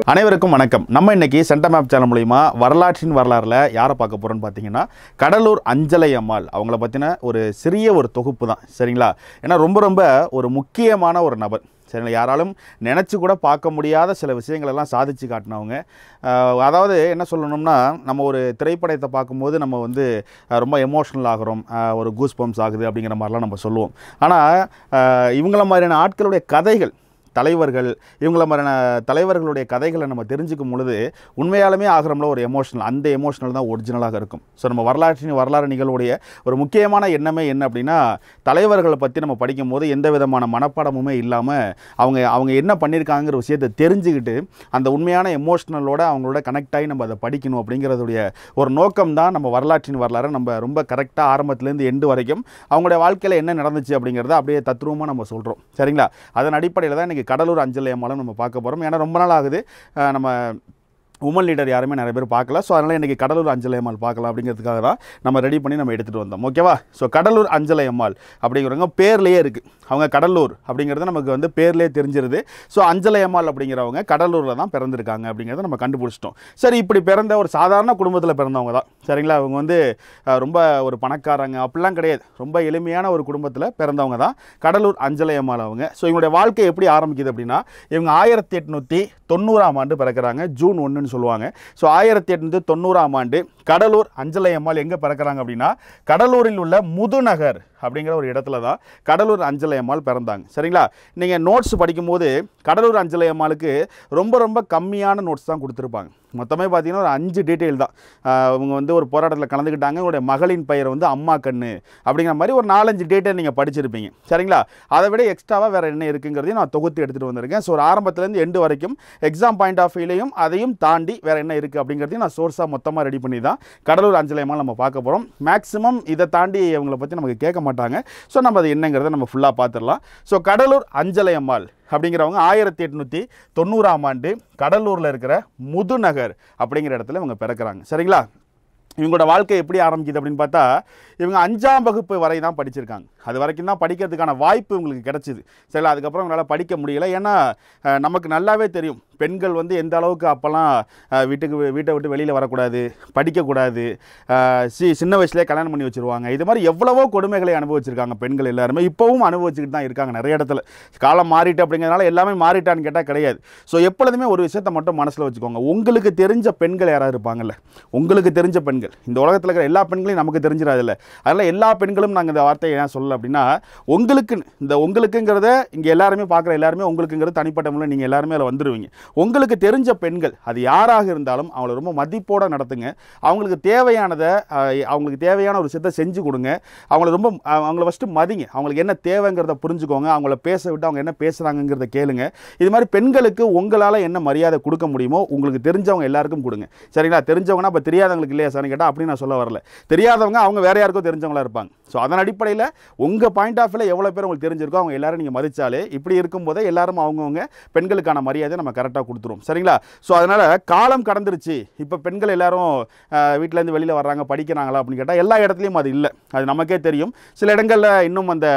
அனைவருக்கும் வணக்கம் நம்ம இன்னைக்கு சென்டர் மேப் சேனல் மூலிமா வரலாற்றின் வரலாறில் யாரை பார்க்க போகிறோம்னு பார்த்தீங்கன்னா கடலூர் அஞ்சலை அம்மாள் அவங்கள பற்றின ஒரு சிறிய ஒரு தொகுப்பு தான் சரிங்களா ஏன்னா ரொம்ப ரொம்ப ஒரு முக்கியமான ஒரு நபர் சரிங்களா யாராலும் நினச்சி கூட பார்க்க முடியாத சில விஷயங்கள் எல்லாம் சாதிச்சு காட்டினவங்க ஆஹ் அதாவது என்ன சொல்லணும்னா நம்ம ஒரு திரைப்படத்தை பார்க்கும்போது நம்ம வந்து ஆஹ் ரொம்ப எமோஷ்னல் ஆகிறோம் ஆஹ் ஒரு கூஸ் பம்ப்ஸ் ஆகுது அப்படிங்கிற மாதிரிலாம் நம்ம சொல்லுவோம் ஆனால் இவங்கள மாதிரியான ஆட்களுடைய கதைகள் தலைவர்கள் இவங்கள மாதிரியான தலைவர்களுடைய கதைகளை நம்ம தெரிஞ்சுக்கும் பொழுது உண்மையாலுமே ஆகிறோம்ல ஒரு எமோஷனல் அந்த எமோஷனல் தான் ஒரிஜினலாக இருக்கும் ஸோ நம்ம வரலாற்றின் வரலாறு நிகழ்வுடைய ஒரு முக்கியமான எண்ணமே என்ன அப்படின்னா தலைவர்களை பற்றி நம்ம படிக்கும் போது எந்த விதமான மனப்பாடமுமே இல்லாமல் அவங்க அவங்க என்ன பண்ணியிருக்காங்கிற விஷயத்தை தெரிஞ்சுக்கிட்டு அந்த உண்மையான எமோஷ்னலோட அவங்களோட கனெக்ட் ஆகி நம்ம அதை படிக்கணும் அப்படிங்கிறதுடைய ஒரு நோக்கம் தான் நம்ம வரலாற்றின் வரலாறு நம்ம ரொம்ப கரெக்டாக ஆரம்பத்துலேருந்து எண்டு வரைக்கும் அவங்களுடைய வாழ்க்கையில் என்ன நடந்துச்சு அப்படிங்கிறத அப்படியே தத்ரூபமாக நம்ம சொல்கிறோம் சரிங்களா அதன் அடிப்படையில் தான் இன்றைக்கி கடலூர் அஞ்சல் ஏமாலும் நம்ம பார்க்க போகிறோம் ஏன்னா ரொம்ப நாள் ஆகுது அஹ் நம்ம உமன் லீடர் யாருமே நிறைய பேர் பார்க்கல ஸோ அதனால் இன்றைக்கி கடலூர் அஞ்சலை அம்மாள் பார்க்கலாம் அப்படிங்கிறதுக்காக தான் நம்ம ரெடி பண்ணி நம்ம எடுத்துகிட்டு வந்தோம் ஓகேவா ஸோ கடலூர் அஞ்சலை அம்மாள் அப்படிங்கிறவங்க பேர்லேயே இருக்குது அவங்க கடலூர் அப்படிங்கிறது நமக்கு வந்து பேர்லேயே தெரிஞ்சிருது ஸோ அஞ்சலை அம்மாள் அப்படிங்கிறவங்க கடலூரில் தான் பிறந்திருக்காங்க அப்படிங்கிறத நம்ம கண்டுபிடிச்சிட்டோம் சரி இப்படி பிறந்த ஒரு சாதாரண குடும்பத்தில் பிறந்தவங்க தான் சரிங்களா அவங்க வந்து அஹ், ரொம்ப ஒரு பணக்காரங்க அப்படிலாம் கிடையாது ரொம்ப எளிமையான ஒரு குடும்பத்தில் பிறந்தவங்க தான் கடலூர் அஞ்சலை அம்மாள் அவங்க ஸோ இவங்களுடைய வாழ்க்கை எப்படி ஆரம்பிக்குது அப்படின்னா இவங்க ஆயிரத்தி எட்நூற்றி தொண்ணூறாம் ஆண்டு பிறக்கிறாங்க ஜூன் ஒன்றுன்னு சொல்லுவாங்க ஸோ ஆயிரத்தி எட்நூற்றி தொண்ணூறாம் ஆண்டு கடலூர் அஞ்சலை அம்மாள் எங்கே பிறக்கிறாங்க அப்படின்னா கடலூரில் உள்ள முதுநகர் அப்படிங்கிற ஒரு இடத்துல தான் கடலூர் அஞ்சலை அம்மாள் பிறந்தாங்க சரிங்களா நீங்கள் நோட்ஸ் படிக்கும்போது கடலூர் அஞ்சலை அம்மாளுக்கு ரொம்ப ரொம்ப கம்மியான நோட்ஸ் தான் கொடுத்துருப்பாங்க மொத்தமே பார்த்தீங்கன்னா ஒரு அஞ்சு டீட்டெயில் தான் ஆஹ் அவங்க வந்து ஒரு போராட்டத்தில் கலந்துக்கிட்டாங்க அவங்களுடைய மகளின் பெயர் வந்து அம்மா கண்ணு அப்படிங்கிற மாதிரி ஒரு நாலஞ்சு டீட்டெயில் நீங்கள் படிச்சிருப்பீங்க சரிங்களா அதை விட எக்ஸ்ட்ராவாக வேறு என்ன இருக்குங்கிறதையும் நான் தொகுத்து எடுத்துகிட்டு வந்திருக்கேன் ஸோ ஒரு ஆரம்பத்துலேருந்து எண்டு வரைக்கும் எக்ஸாம் பாயிண்ட் ஆஃப் வியூலையும் அதையும் தாண்டி வேறு என்ன இருக்குது அப்படிங்கிறதையும் நான் சோர்ஸாக மொத்தமாக ரெடி பண்ணி தான் கடலூர் அஞ்சலையமாக நம்ம பார்க்க போகிறோம் மேக்ஸிமம் இதை தாண்டி அவங்கள பற்றி நமக்கு கேட்க மாட்டாங்க ஸோ நம்ம அது என்னங்கிறத நம்ம ஃபுல்லாக பார்த்துடலாம் ஸோ கடலூர் அஞ்சலையம்மாள் அப்படிங்கிறவங்க ஆயிரத்தி எட்நூற்றி தொண்ணூறாம் ஆண்டு கடலூரில் இருக்கிற முதுநகர் அப்படிங்கிற இடத்துல இவங்க பிறக்கிறாங்க சரிங்களா இவங்களோட வாழ்க்கை எப்படி ஆரம்பிக்குது அப்படின்னு பார்த்தா இவங்க அஞ்சாம் வகுப்பு வரை தான் படிச்சிருக்காங்க அது வரைக்கும் தான் படிக்கிறதுக்கான வாய்ப்பு இவங்களுக்கு கிடச்சிது சரி அதுக்கப்புறம் இவங்களால் படிக்க முடியல ஏன்னா அஹ், நமக்கு நல்லாவே தெரியும் பெண்கள் வந்து எந்த அளவுக்கு அப்போல்லாம் அஹ், வீட்டுக்கு வெ- வீட்டை விட்டு வெளியில் வரக்கூடாது படிக்கக்கூடாது அஹ், சி சின்ன வயசுலேயே கல்யாணம் பண்ணி வச்சுருவாங்க இது மாதிரி எவ்வளவோ கொடுமைகளை அனுபவிச்சிருக்காங்க பெண்கள் எல்லாருமே இப்போவும் அனுபவிச்சுக்கிட்டு தான் இருக்காங்க நிறைய இடத்துல காலம் மாறிட்டு அப்படிங்கிறதுனால எல்லாமே மாறிட்டான்னு கேட்டால் கிடையாது ஸோ எப்பொழுதுமே ஒரு விஷயத்தை மட்டும் மனசில் வச்சுக்கோங்க உங்களுக்கு தெரிஞ்ச பெண்கள் யாராவது இருப்பாங்கல்ல உங்களுக்கு தெரிஞ்ச பெண்கள் இந்த உலகத்தில் இருக்கிற எல்லா பெண்களையும் நமக்கு தெரிஞ்சிடாதுல்ல அதனால் எல்லா பெண்களும் நாங்கள் இந்த வார்த்தையை ஏன் சொல்லல அப்படின்னா உங்களுக்கு இந்த உங்களுக்குங்கிறத இங்கே எல்லாருமே பார்க்குற எல்லாருமே உங்களுக்குங்கிறது தனிப்பட்ட முறையில் நீங்கள் எல்லாருமே அதில் வந்துடுவீங்க உங்களுக்கு தெரிஞ்ச பெண்கள் அது யாராக இருந்தாலும் அவங்கள ரொம்ப மதிப்போடு நடத்துங்க அவங்களுக்கு தேவையானதை அஹ், அவங்களுக்கு தேவையான ஒரு விஷயத்தை செஞ்சு கொடுங்க அவங்கள ரொம்ப அஹ், அவங்கள ஃபஸ்ட்டு மதிங்க அவங்களுக்கு என்ன தேவைங்கிறத புரிஞ்சுக்கோங்க அவங்கள பேச விட்டு அவங்க என்ன பேசுகிறாங்கங்கிறத கேளுங்க இது மாதிரி பெண்களுக்கு உங்களால் என்ன மரியாதை கொடுக்க முடியுமோ உங்களுக்கு தெரிஞ்சவங்க எல்லாருக்கும் கொடுங்க சரிங்களா தெரிஞ்சவங்கன்னா இப்போ தெரியாதவங்களுக்கு இல்லையா சார்னு கேட்டால் அப்படி நான் சொல்ல வரல தெரியாதவங்க அவங்க வேற யாருக்கோ தெரிஞ்சவங்களா இருப்பாங்க ஸோ அதன் அடிப்படையில் உங்கள் பாயிண்ட் ஆஃப் வியூவில் எவ்வளோ பேர் உங்களுக்கு தெரிஞ்சிருக்கோ அவங்க எல்லாரும் நீங்கள் மதிச்சாலே இப்படி இருக்கும்போதே எல்லாரும் அவங்கவுங்க பெண்களுக்கான மரியாதை நம்ம கரெக்டாக கொடுத்துருவோம் சரிங்களா ஸோ அதனால் காலம் கடந்துருச்சு இப்போ பெண்கள் எல்லாரும் ஆஹ், வீட்டிலேருந்து வெளியில் வர்றாங்க படிக்கிறாங்களா அப்படின்னு கேட்டால் எல்லா இடத்துலையும் அது இல்லை அது நமக்கே தெரியும் சில இடங்களில் இன்னும் அந்த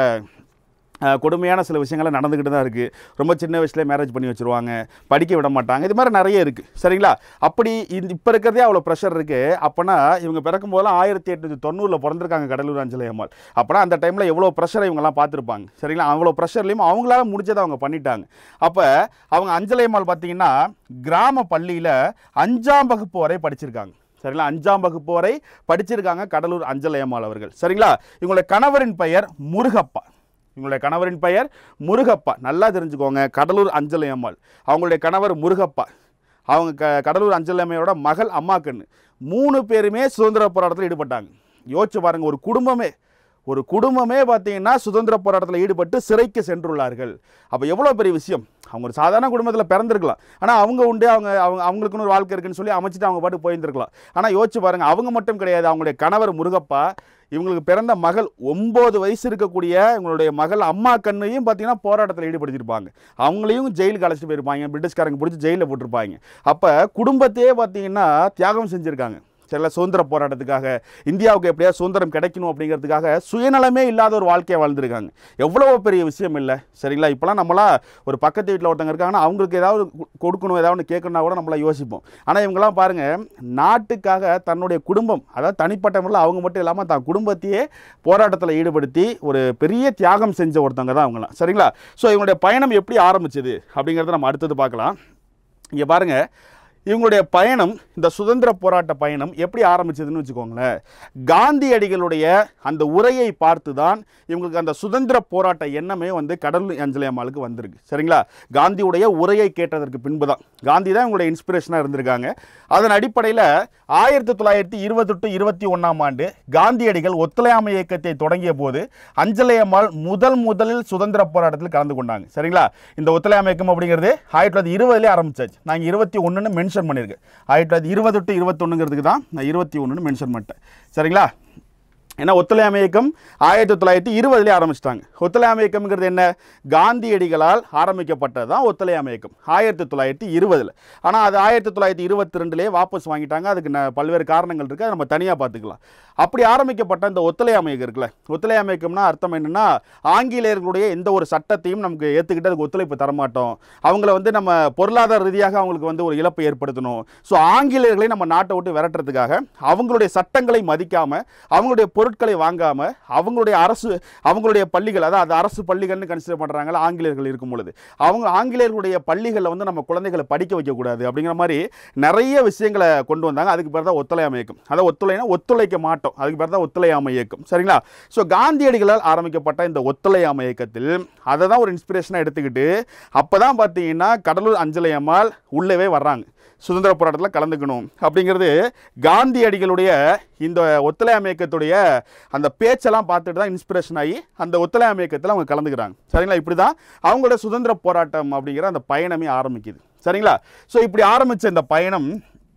அஹ், கொடுமையான சில விஷயங்கள்லாம் நடந்துக்கிட்டு தான் இருக்குது ரொம்ப சின்ன வயசுலேயே மேரேஜ் பண்ணி வச்சுருவாங்க படிக்க விட மாட்டாங்க இது மாதிரி நிறைய இருக்குது சரிங்களா அப்படி இந்த இப்போ இருக்கிறதே அவ்வளோ ப்ரெஷர் இருக்குது அப்போனா இவங்க பிறக்கும் போதெல்லாம் ஆயிரத்தி எட்நூற்றி தொண்ணூறில் பிறந்திருக்காங்க கடலூர் அஞ்சலி அம்மாள் அப்போனா அந்த டைமில் எவ்வளோ ப்ரெஷரை இவங்கெல்லாம் பார்த்துருப்பாங்க சரிங்களா அவ்வளோ ப்ரெஷர்லையும் அவங்களால முடிஞ்சதை அவங்க பண்ணிட்டாங்க அப்போ அவங்க அஞ்சலி அம்மாள் பார்த்தீங்கன்னா கிராம பள்ளியில் அஞ்சாம் வகுப்பு வரை படிச்சிருக்காங்க சரிங்களா அஞ்சாம் வகுப்பு வரை படிச்சிருக்காங்க கடலூர் அஞ்சலையம்மாள் அவர்கள் சரிங்களா இவங்களுடைய கணவரின் பெயர் முருகப்பா இவங்களுடைய கணவரின் பெயர் முருகப்பா நல்லா தெரிஞ்சுக்கோங்க கடலூர் அஞ்சலை அம்மாள் அவங்களுடைய கணவர் முருகப்பா அவங்க க கடலூர் அஞ்சலை அம்மையோட மகள் அம்மாக்கண்ணு மூணு பேருமே சுதந்திர போராட்டத்தில் ஈடுபட்டாங்க யோசிச்சு பாருங்க ஒரு குடும்பமே ஒரு குடும்பமே பார்த்தீங்கன்னா சுதந்திர போராட்டத்தில் ஈடுபட்டு சிறைக்கு சென்றுள்ளார்கள் அப்போ எவ்வளோ பெரிய விஷயம் அவங்க ஒரு சாதாரண குடும்பத்தில் பிறந்திருக்கலாம் ஆனால் அவங்க உண்டு அவங்க அவங்க அவங்களுக்குன்னு ஒரு வாழ்க்கை இருக்குன்னு சொல்லி அமைச்சிட்டு அவங்க பாட்டு போயிருந்திருக்கலாம் ஆனால் யோசிச்சு பாருங்க அவங்க மட்டும் கிடையாது அவங்களுடைய கணவர் முருகப்பா இவங்களுக்கு பிறந்த மகள் ஒம்பது வயசு இருக்கக்கூடிய இவங்களுடைய மகள் அம்மா கண்ணையும் பார்த்தீங்கன்னா போராட்டத்தில் ஈடுபடுத்தியிருப்பாங்க அவங்களையும் ஜெயிலுக்கு அழைச்சிட்டு போயிருப்பாங்க பிரிட்டிஷ்காரங்க பிடிச்சி ஜெயிலில் போட்டிருப்பாங்க அப்போ குடும்பத்தையே பார்த்தீங்கன்னா தியாகம் செஞ்சுருக்காங்க சரிங்களா சுதந்திர போராட்டத்துக்காக இந்தியாவுக்கு எப்படியா சுதந்திரம் கிடைக்கணும் அப்படிங்கிறதுக்காக சுயநலமே இல்லாத ஒரு வாழ்க்கையை வாழ்ந்துருக்காங்க எவ்வளோ பெரிய விஷயம் இல்லை சரிங்களா இப்போலாம் நம்மளாம் ஒரு பக்கத்து வீட்டில் ஒருத்தங்க இருக்காங்கன்னா அவங்களுக்கு ஏதாவது கு- கொடுக்கணும் ஏதாவது ஒன்று கேட்கணும்னா கூட நம்மள யோசிப்போம் ஆனால் இவங்கெல்லாம் பாருங்கள் நாட்டுக்காக தன்னுடைய குடும்பம் அதாவது தனிப்பட்ட முறையில் அவங்க மட்டும் இல்லாமல் தான் குடும்பத்தையே போராட்டத்தில் ஈடுபடுத்தி ஒரு பெரிய தியாகம் செஞ்ச ஒருத்தவங்க தான் அவங்களாம் சரிங்களா ஸோ இவங்களுடைய பயணம் எப்படி ஆரம்பிச்சது அப்படிங்கிறத நம்ம அடுத்தது பார்க்கலாம் இங்கே பாருங்கள் இவங்களுடைய பயணம் இந்த சுதந்திர போராட்ட பயணம் எப்படி ஆரம்பிச்சதுன்னு வச்சுக்கோங்களேன் காந்தியடிகளுடைய அந்த உரையை பார்த்து தான் இவங்களுக்கு அந்த சுதந்திர போராட்ட எண்ணமே வந்து கடலூர் அஞ்சலி அம்மாளுக்கு வந்திருக்கு சரிங்களா காந்தியுடைய உரையை கேட்டதற்கு பின்பு தான் காந்தி தான் இவங்களுடைய இன்ஸ்பிரேஷனாக இருந்திருக்காங்க அதன் அடிப்படையில் ஆயிரத்தி தொள்ளாயிரத்தி இருபத்தெட்டு இருபத்தி ஒன்றாம் ஆண்டு காந்தியடிகள் ஒத்துழையாமை இயக்கத்தை தொடங்கிய போது அஞ்சலி அம்மாள் முதல் முதலில் சுதந்திர போராட்டத்தில் கலந்து கொண்டாங்க சரிங்களா இந்த ஒத்துழையாமை இயக்கம் அப்படிங்கிறது ஆயிரத்தி தொள்ளாயிரத்தி இருபதுலேயே ஆரம்பிச்சாச்சு நாங்கள் இருபத்தி ஒன்றுன்னு மென்ஷன் பண்ணியிருக்கேன் ஆயிரத்தி தொள்ளாயிரத்தி இருபது டு இருபத்தொன்னுங்கிறதுக்கு தான் நான் இருபத்தி ஒன்றுன்னு மென்ஷன் பண்ணிட்டேன் சரிங்களா ஏன்னா ஒத்துழையாமை இயக்கம் ஆயிரத்தி தொள்ளாயிரத்தி இருபதுலேயே ஆரம்பிச்சிட்டாங்க ஒத்துழையாமை இயக்கம்ங்கிறது என்ன காந்தியடிகளால் ஆரம்பிக்கப்பட்டது தான் ஒத்துழையாமை இயக்கம் ஆயிரத்தி தொள்ளாயிரத்தி இருபதில் ஆனால் அது ஆயிரத்தி தொள்ளாயிரத்தி இருபத்தி ரெண்டுலேயே வாபஸ் வாங்கிட்டாங்க அதுக்கு ந- பல்வேறு காரணங்கள் இருக்குது அதை நம்ம தனியாக பார்த்துக்கலாம் அப்படி ஆரம்பிக்கப்பட்ட இந்த ஒத்துழையாமை இயக்கம் இருக்குல்ல ஒத்துழையாமை இயக்கம்னா அர்த்தம் என்னன்னா ஆங்கிலேயர்களுடைய எந்த ஒரு சட்டத்தையும் நமக்கு ஏற்றுக்கிட்டு அதுக்கு ஒத்துழைப்பு தரமாட்டோம் அவங்கள வந்து நம்ம பொருளாதார ரீதியாக அவங்களுக்கு வந்து ஒரு இழப்பை ஏற்படுத்தணும் ஸோ ஆங்கிலேயர்களை நம்ம நாட்டை விட்டு விரட்டுறதுக்காக அவங்களுடைய சட்டங்களை மதிக்காம அவங்களுடைய பொருட்களை வாங்காம அவங்களுடைய அரசு அவங்களுடைய பள்ளிகள் அதாவது அரசு பள்ளிகள்னு கன்சிடர் பண்றாங்கல்ல ஆங்கிலேயர்கள் இருக்கும் பொழுது அவங்க ஆங்கிலேயர்களுடைய பள்ளிகளில் வந்து நம்ம குழந்தைகளை படிக்க வைக்கக்கூடாது அப்படிங்கிற மாதிரி நிறைய விஷயங்களை கொண்டு வந்தாங்க அதுக்கு பேர் தான் ஒத்துழையாமை இயக்கம் அதாவது ஒத்துழைனா ஒத்துழைக்க மாட்டோம் அதுக்கு பேர் தான் ஒத்துழையாமை இயக்கம் சரிங்களா ஸோ காந்தியடிகளால் ஆரம்பிக்கப்பட்ட இந்த ஒத்துழையாமை இயக்கத்தில் அதை தான் ஒரு இன்ஸ்பிரேஷனாக எடுத்துக்கிட்டு அப்போ தான் பார்த்தீங்கன்னா கடலூர் அஞ்சலை அம்மாள் உள்ளவே வர்றாங்க சுதந்திர போராட்டத்தில் கலந்துக்கணும் அப்படிங்கிறது காந்தியடிகளுடைய இந்த ஒத்துழையாமை இயக்கத்துடைய அந்த பேச்செல்லாம் பார்த்துட்டு தான் இன்ஸ்பிரேஷன் ஆகி அந்த ஒத்துழையாமை இயக்கத்தில் அவங்க கலந்துக்கிறாங்க சரிங்களா இப்படி தான் அவங்களோட சுதந்திர போராட்டம் அப்படிங்கிற அந்த பயணமே ஆரம்பிக்குது சரிங்களா ஸோ இப்படி ஆரம்பித்த இந்த பயணம்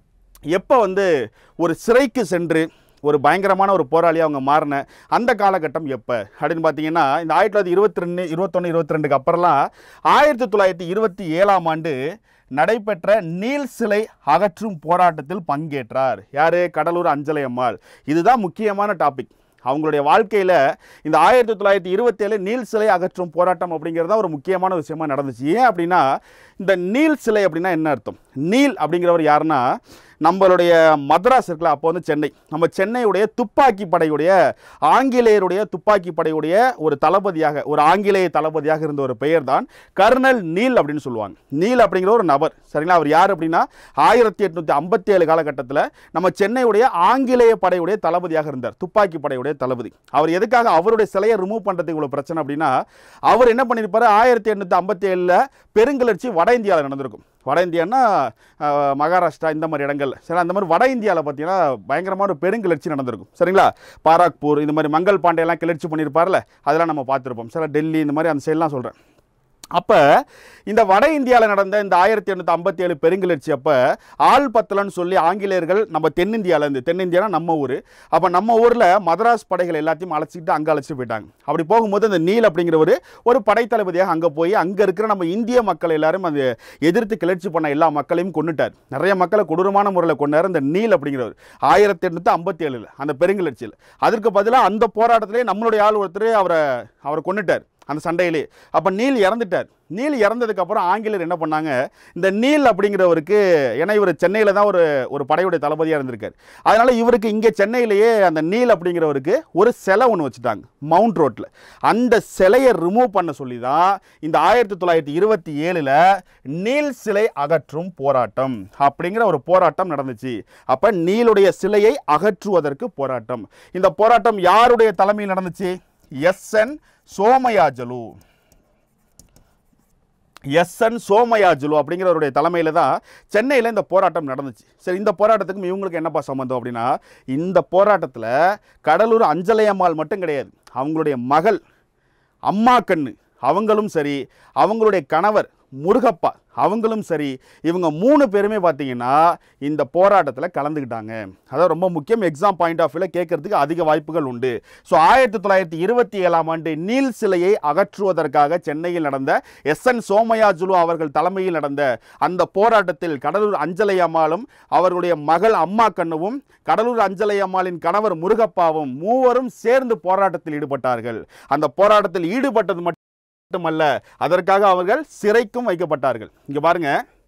எப்போ வந்து ஒரு சிறைக்கு சென்று ஒரு பயங்கரமான ஒரு போராளியாக அவங்க மாறின அந்த காலகட்டம் எப்போ அப்படின்னு பார்த்தீங்கன்னா இந்த ஆயிரத்தி தொள்ளாயிரத்தி இருபத்தி ரெண்டு இருபத்தொன்று இருபத்தி ரெண்டுக்கு அப்புறம்லாம் ஆயிரத்தி தொள்ளாயிரத்தி இருபத்தி ஏழாம் ஆண்டு நடைபெற்ற நீல் சிலை அகற்றும் போராட்டத்தில் பங்கேற்றார் யார் கடலூர் அஞ்சலை அம்மாள் இதுதான் முக்கியமான டாபிக் அவங்களுடைய வாழ்க்கையில் இந்த ஆயிரத்தி தொள்ளாயிரத்தி இருபத்தேழு நீல் சிலை அகற்றும் போராட்டம் அப்படிங்கிறது தான் ஒரு முக்கியமான விஷயமா நடந்துச்சு ஏன் அப்படின்னா இந்த நீல் சிலை அப்படின்னா என்ன அர்த்தம் நீல் அப்படிங்கிறவர் யாருன்னா நம்மளுடைய மദ്രാஸ் இருக்குல்ல அப்போ வந்து சென்னை நம்ம சென்னையுடைய துப்பாக்கி படையுடைய ஆங்கிலேயருடைய துப்பாக்கி படையுடைய ஒரு தளபதியாக ஒரு ஆங்கிலேய தளபதியாக இருந்த ஒரு பெயர் தான் கர்னல் நீல் அப்படின்னு சொல்லுவாங்க நீல் அப்படிங்கிற ஒரு நபர் சரிங்களா அவர் யார் அப்படின்னா ஆயிரத்தி எட்நூற்றி ஐம்பத்தி ஏழு காலகட்டத்தில் நம்ம சென்னையுடைய ஆங்கிலேய படையுடைய தளபதியாக இருந்தார் துப்பாக்கி படையுடைய தளபதி அவர் எதுக்காக அவருடைய சிலையை ரிமூவ் பண்ணுறதுக்கு இவ்வளோ பிரச்சனை அப்படின்னா அவர் என்ன பண்ணியிருப்பாரு ஆயிரத்தி எண்ணூற்றி ஐம்பத்தி ஏழில் பெருங்கிளர்ச்சி வட இந்தியாவில் நடந்திருக்கும் வட இந்தியான்னா அஹ், மகாராஷ்டிரா இந்த மாதிரி இடங்கள்ல சரி அந்த மாதிரி வட இந்தியாவில் பார்த்தீங்கன்னா பயங்கரமான ஒரு பெருங்கிளர்ச்சி நடந்திருக்கும் சரிங்களா பாராக்பூர் இந்த மாதிரி மங்கள் பாண்டேலாம் கிளர்ச்சி பண்ணியிருப்பார்ல அதெல்லாம் நம்ம பார்த்துருப்போம் சில டெல்லி இந்த மாதிரி அந்த சைட்லாம் சொல்கிறேன் அப்போ இந்த வட இந்தியாவில் நடந்த இந்த ஆயிரத்தி எண்ணூற்றி ஐம்பத்தி ஏழு பெருங்கிளர்ச்சி அப்போ ஆள் பத்தலன்னு சொல்லி ஆங்கிலேயர்கள் நம்ம தென்னிந்தியாவிலேருந்து தென்னிந்தியானா நம்ம ஊர் அப்போ நம்ம ஊரில் மதராஸ் படைகள் எல்லாத்தையும் அழைச்சிக்கிட்டு அங்கே அழைச்சிட்டு போயிட்டாங்க அப்படி போகும்போது அந்த நீல் அப்படிங்கிறவர் ஒரு படைத்தளபதியாக அங்கே போய் அங்கே இருக்கிற நம்ம இந்திய மக்கள் எல்லாரும் அது எதிர்த்து கிளர்ச்சி பண்ண எல்லா மக்களையும் கொண்டுட்டார் நிறைய மக்களை கொடூரமான முறையில் கொண்டார் இந்த நீல் அப்படிங்கிறவர் ஆயிரத்தி எண்ணூற்றி ஐம்பத்தி ஏழில் அந்த பெருங்கிளர்ச்சியில் அதற்கு பதிலாக அந்த போராட்டத்திலே நம்மளுடைய ஆள் ஒருத்தர் அவரை அவரை கொண்டுட்டார் அந்த சண்டையிலே அப்போ நீல் இறந்துட்டார் நீல் இறந்ததுக்கு அப்புறம் ஆங்கிலேயர் என்ன பண்ணாங்க இந்த நீல் அப்படிங்கிறவருக்கு ஏன்னா இவர் சென்னையில் தான் ஒரு ஒரு படையுடைய தளபதியாக இருந்திருக்கார் அதனால் இவருக்கு இங்கே சென்னையிலேயே அந்த நீல் அப்படிங்கிறவருக்கு ஒரு சிலை ஒன்று வச்சுட்டாங்க மவுண்ட் ரோட்டில் அந்த சிலையை ரிமூவ் பண்ண சொல்லி தான் இந்த ஆயிரத்தி தொள்ளாயிரத்தி இருபத்தி ஏழில் நீல் சிலை அகற்றும் போராட்டம் அப்படிங்கிற ஒரு போராட்டம் நடந்துச்சு அப்போ நீலுடைய சிலையை அகற்றுவதற்கு போராட்டம் இந்த போராட்டம் யாருடைய தலைமையில் நடந்துச்சு எஸ்என் சோமயாஜலு எஸ்என் சோமயாஜுலு அப்படிங்கிறவருடைய தலைமையில் தான் சென்னையில் இந்த போராட்டம் நடந்துச்சு சரி இந்த போராட்டத்துக்கும் இவங்களுக்கு என்னப்பா சம்மந்தம் அப்படின்னா இந்த போராட்டத்தில் கடலூர் அஞ்சலை அம்மாள் மட்டும் கிடையாது அவங்களுடைய மகள் அம்மா கண்ணு அவங்களும் சரி அவங்களுடைய கணவர் முருகப்பா அவங்களும் சரி இவங்க மூணு பேருமே பார்த்தீங்கன்னா இந்த போராட்டத்தில் கலந்துக்கிட்டாங்க அதான் ரொம்ப முக்கியம் எக்ஸாம் பாயிண்ட் ஆஃப் வியூவில் கேட்கறதுக்கு அதிக வாய்ப்புகள் உண்டு ஸோ ஆயிரத்தி தொள்ளாயிரத்தி இருபத்தி ஏழாம் ஆண்டு நீல் சிலையை அகற்றுவதற்காக சென்னையில் நடந்த எஸ் என் சோமயாஜுலு அவர்கள் தலைமையில் நடந்த அந்த போராட்டத்தில் கடலூர் அஞ்சலை அம்மாளும் அவர்களுடைய மகள் அம்மா கண்ணுவும் கடலூர் அஞ்சலை அம்மாளின் கணவர் முருகப்பாவும் மூவரும் சேர்ந்து போராட்டத்தில் ஈடுபட்டார்கள் அந்த போராட்டத்தில் ஈடுபட்டது மட்டும் மட்டுமல்ல அதற்காக அவர்கள் சிறைக்கும் வைக்கப்பட்டார்கள் இங்க பாருங்க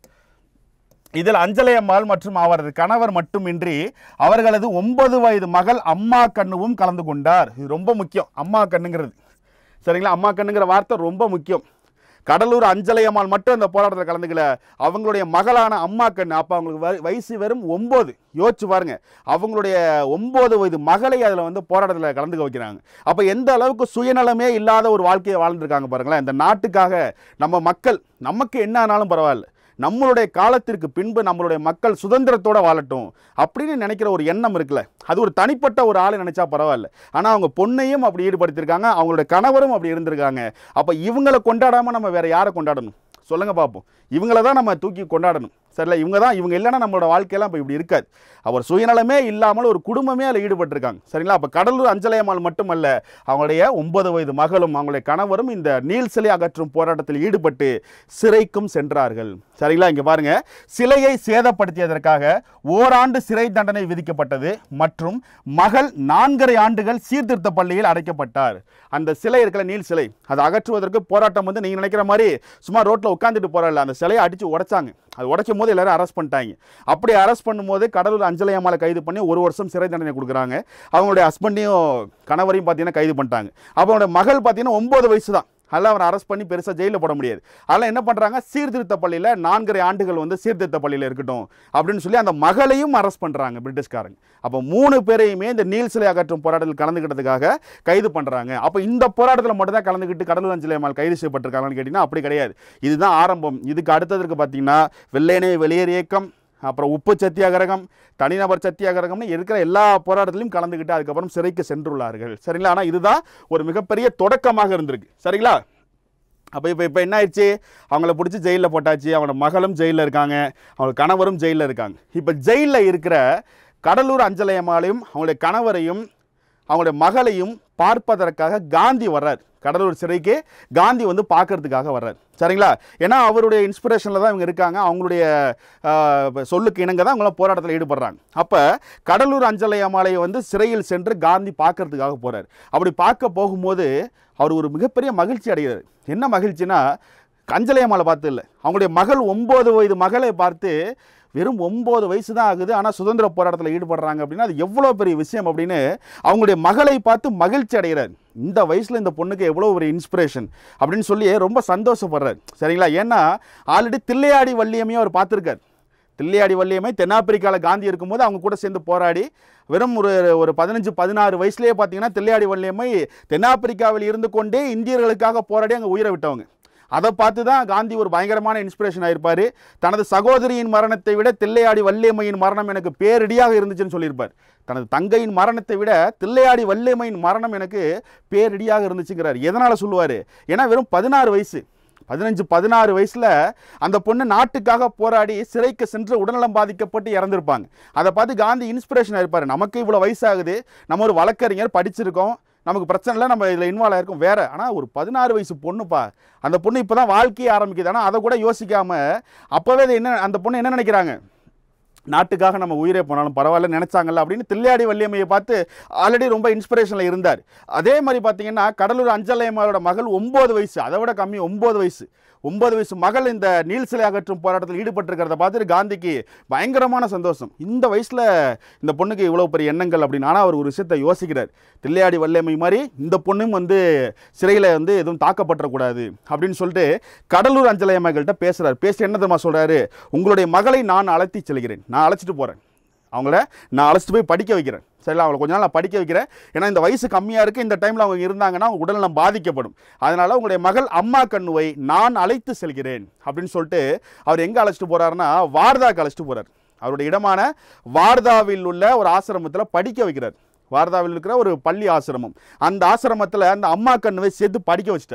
இதில் அஞ்சலை அம்மாள் மற்றும் அவரது கணவர் மட்டுமின்றி அவர்களது ஒன்பது வயது மகள் அம்மா கண்ணுவும் கலந்து கொண்டார் இது ரொம்ப முக்கியம் அம்மா கண்ணுங்கிறது சரிங்களா அம்மா கண்ணுங்கிற வார்த்தை ரொம்ப முக்கியம் கடலூர் அஞ்சலை அம்மாள் மட்டும் அந்த போராட்டத்தில் கலந்துக்கல அவங்களுடைய மகளான அம்மா கண்ணு அப்போ அவங்களுக்கு வய- வயசு வெறும் ஒம்பது யோசிச்சு பாருங்க அவங்களுடைய ஒம்பது வயது மகளை அதில் வந்து போராட்டத்தில் கலந்துக்க வைக்கிறாங்க அப்போ எந்த அளவுக்கு சுயநலமே இல்லாத ஒரு வாழ்க்கையை வாழ்ந்துருக்காங்க பாருங்களேன் இந்த நாட்டுக்காக நம்ம மக்கள் நமக்கு என்ன ஆனாலும் பரவாயில்ல நம்மளுடைய காலத்திற்கு பின்பு நம்மளுடைய மக்கள் சுதந்திரத்தோட வாழட்டும் அப்படின்னு நினைக்கிற ஒரு எண்ணம் இருக்குல்ல அது ஒரு தனிப்பட்ட ஒரு ஆள் நினைச்சா பரவாயில்ல ஆனால் அவங்க பொண்ணையும் அப்படி ஈடுபடுத்தியிருக்காங்க அவங்களுடைய கணவரும் அப்படி இருந்திருக்காங்க அப்போ இவங்களை கொண்டாடாமல் நம்ம வேற யாரை கொண்டாடணும் சொல்லுங்க பார்ப்போம் இவங்கள தான் நம்ம தூக்கி கொண்டாடணும் சரில இவங்க தான் இவங்க இல்லைன்னா நம்மளோட வாழ்க்கையெல்லாம் இப்போ இப்படி இருக்காது அவர் சுயநலமே இல்லாமல் ஒரு குடும்பமே அதில் ஈடுபட்டிருக்காங்க சரிங்களா அப்போ கடலூர் அஞ்சலையம்மாள் மட்டுமல்ல அவங்களுடைய ஒன்பது வயது மகளும் அவங்களுடைய கணவரும் இந்த நீல் சிலை அகற்றும் போராட்டத்தில் ஈடுபட்டு சிறைக்கும் சென்றார்கள் சரிங்களா இங்கே பாருங்க சிலையை சேதப்படுத்தியதற்காக ஓராண்டு சிறை தண்டனை விதிக்கப்பட்டது மற்றும் மகள் நான்கரை ஆண்டுகள் சீர்திருத்த பள்ளியில் அடைக்கப்பட்டார் அந்த சிலை இருக்கிற நீல் சிலை அதை அகற்றுவதற்கு போராட்டம் வந்து நீங்கள் நினைக்கிற மாதிரி சும்மா ரோட்டில் உட்காந்துட்டு போகிறல்ல அந்த சிலையை அடித்து உடைச்சாங்க அது உடைக்கும் போது எல்லாரும் அரெஸ்ட் பண்ணிட்டாங்க அப்படி அரெஸ்ட் பண்ணும்போது கடலூர் அஞ்சலை அம்மாளை கைது பண்ணி ஒரு வருஷம் சிறை தண்டனை கொடுக்குறாங்க அவங்களுடைய ஹஸ்பண்டையும் கணவரையும் பார்த்தீங்கன்னா கைது பண்ணிட்டாங்க அப்போ அவனுடைய மகள் பார்த்தீங்கன்னா ஒம்பது வயசு தான் அதெல்லாம் அவரை அரெஸ்ட் பண்ணி பெருசாக ஜெயிலில் போட முடியாது அதெல்லாம் என்ன பண்ணுறாங்க சீர்திருத்த பள்ளியில் நான்கரை ஆண்டுகள் வந்து சீர்திருத்த பள்ளியில் இருக்கட்டும் அப்படின்னு சொல்லி அந்த மகளையும் அரெஸ்ட் பண்ணுறாங்க பிரிட்டிஷ்காரங்க அப்போ மூணு பேரையுமே இந்த நீல் சிலை அகற்றும் போராட்டத்தில் கலந்துக்கிட்டதுக்காக கைது பண்ணுறாங்க அப்போ இந்த போராட்டத்தில் மட்டும் தான் கலந்துக்கிட்டு கடலூர் அஞ்சலி அம்மாள் கைது செய்யப்பட்டிருக்காங்கன்னு கேட்டிங்கன்னா அப்படி கிடையாது இதுதான் ஆரம்பம் இதுக்கு அடுத்ததற்கு பார்த்தீங்கன்னா வெள்ளையனே வெளியேறு இயக்கம் அப்புறம் உப்பு சத்தியாகிரகம் தனிநபர் சத்தியாகிரகம்னு இருக்கிற எல்லா போராட்டத்திலையும் கலந்துக்கிட்டு அதுக்கப்புறம் சிறைக்கு சென்றுள்ளார்கள் சரிங்களா ஆனால் இதுதான் ஒரு மிகப்பெரிய தொடக்கமாக இருந்திருக்கு சரிங்களா அப்போ இப்போ இப்போ என்ன ஆயிடுச்சு அவங்கள பிடிச்சி ஜெயிலில் போட்டாச்சு அவனோட மகளும் ஜெயிலில் இருக்காங்க அவங்க கணவரும் ஜெயிலில் இருக்காங்க இப்போ ஜெயிலில் இருக்கிற கடலூர் அஞ்சலையம்மாளையும் அவங்களுடைய கணவரையும் அவங்களுடைய மகளையும் பார்ப்பதற்காக காந்தி வர்றார் கடலூர் சிறைக்கு காந்தி வந்து பார்க்கறதுக்காக வர்றார் சரிங்களா ஏன்னா அவருடைய இன்ஸ்பிரேஷனில் தான் இவங்க இருக்காங்க அவங்களுடைய ஆஹ், சொல்லுக்கு இணங்க தான் அவங்களாம் போராட்டத்தில் ஈடுபடுறாங்க அப்போ கடலூர் அஞ்சலை அம்மாளையை வந்து சிறையில் சென்று காந்தி பார்க்கறதுக்காக போகிறார் அப்படி பார்க்க போகும்போது அவர் ஒரு மிகப்பெரிய மகிழ்ச்சி அடைகிறார் என்ன மகிழ்ச்சினா அஞ்சலை அம்மாளை பார்த்து இல்லை அவங்களுடைய மகள் ஒம்பது வயது மகளை பார்த்து வெறும் ஒம்பது வயசு தான் ஆகுது ஆனால் சுதந்திர போராட்டத்தில் ஈடுபடுறாங்க அப்படின்னா அது எவ்வளோ பெரிய விஷயம் அப்படின்னு அவங்களுடைய மகளை பார்த்து மகிழ்ச்சி அடைகிறார் இந்த வயசில் இந்த பொண்ணுக்கு எவ்வளோ ஒரு இன்ஸ்பிரேஷன் அப்படின்னு சொல்லி ரொம்ப சந்தோஷப்படுறார் சரிங்களா ஏன்னா ஆல்ரெடி தில்லையாடி வள்ளியமையும் அவர் பார்த்துருக்கார் தில்லையாடி வள்ளியம்மை தென்னாப்பிரிக்காவில் காந்தி இருக்கும்போது அவங்க கூட சேர்ந்து போராடி வெறும் ஒரு ஒரு பதினஞ்சு பதினாறு வயசுலேயே பார்த்தீங்கன்னா தில்லையாடி வள்ளியம்மை தென்னாப்பிரிக்காவில் இருந்து கொண்டே இந்தியர்களுக்காக போராடி அங்கே உயிரை விட்டவங்க அதை பார்த்து தான் காந்தி ஒரு பயங்கரமான இன்ஸ்பிரேஷன் ஆயிருப்பார் தனது சகோதரியின் மரணத்தை விட தில்லையாடி வள்ளியம்மையின் மரணம் எனக்கு பேரிடியாக இருந்துச்சுன்னு சொல்லியிருப்பார் தனது தங்கையின் மரணத்தை விட தில்லையாடி வள்ளியம்மையின் மரணம் எனக்கு பேரிடியாக இருந்துச்சுங்கிறார் எதனால் சொல்லுவார் ஏன்னா வெறும் பதினாறு வயசு பதினஞ்சு பதினாறு வயசில் அந்த பொண்ணு நாட்டுக்காக போராடி சிறைக்கு சென்று உடல்நலம் பாதிக்கப்பட்டு இறந்துருப்பாங்க அதை பார்த்து காந்தி இன்ஸ்பிரேஷன் ஆயிருப்பார் நமக்கு இவ்வளோ வயசாகுது நம்ம ஒரு வழக்கறிஞர் படிச்சிருக்கோம் நமக்கு பிரச்சனை இல்லை நம்ம இதில் இன்வால்வ் ஆயிருக்கோம் வேற ஆனால் ஒரு பதினாறு வயசு பொண்ணுப்பா அந்த பொண்ணு இப்போ தான் வாழ்க்கையை ஆரம்பிக்குது ஆனால் அதை கூட யோசிக்காம அப்போவே அது என்ன அந்த பொண்ணு என்ன நினைக்கிறாங்க நாட்டுக்காக நம்ம உயிரே போனாலும் பரவாயில்ல நினைச்சாங்கல்ல அப்படின்னு தில்லையாடி வள்ளியம்மையை பார்த்து ஆல்ரெடி ரொம்ப இன்ஸ்பிரேஷனில் இருந்தார் அதே மாதிரி பார்த்தீங்கன்னா கடலூர் அஞ்சலையம்மாவோட மகள் ஒம்பது வயசு அதை விட கம்மி ஒம்பது வயசு ஒன்பது வயசு மகள் இந்த நீல் சிலை அகற்றும் போராட்டத்தில் ஈடுபட்டிருக்கிறத பார்த்துட்டு காந்திக்கு பயங்கரமான சந்தோஷம் இந்த வயசில் இந்த பொண்ணுக்கு இவ்வளோ பெரிய எண்ணங்கள் அப்படின்னு ஆனால் அவர் ஒரு விஷயத்தை யோசிக்கிறார் தில்லையாடி வல்லையம்மை மாதிரி இந்த பொண்ணும் வந்து சிறையில் வந்து எதுவும் தாக்கப்பட்டுறக்கூடாது அப்படின்னு சொல்லிட்டு கடலூர் அஞ்சலையம்மைகள்கிட்ட பேசுகிறார் பேசி என்ன தெரியுமா சொல்கிறாரு உங்களுடைய மகளை நான் அழைத்தி செல்கிறேன் நான் அழைச்சிட்டு போகிறேன் அவங்கள நான் அழைச்சிட்டு போய் படிக்க வைக்கிறேன் சரிங்களா அவங்கள கொஞ்ச நாள் நான் படிக்க வைக்கிறேன் ஏன்னா இந்த வயசு கம்மியாக இருக்குது இந்த டைமில் அவங்க இருந்தாங்கன்னா அவங்க உடல்நலம் பாதிக்கப்படும் அதனால் உங்களுடைய மகள் அம்மா கண்ணுவை நான் அழைத்து செல்கிறேன் அப்படின்னு சொல்லிட்டு அவர் எங்கே அழைச்சிட்டு போகிறாருன்னா வார்தாக்கு அழைச்சிட்டு போகிறார் அவருடைய இடமான வார்தாவில் உள்ள ஒரு ஆசிரமத்தில் படிக்க வைக்கிறார் வார்தாவில் இருக்கிற ஒரு பள்ளி ஆசிரமம் அந்த ஆசிரமத்தில் அந்த அம்மா கண்ணுவை சேர்த்து படிக்க வச்சிட்டார்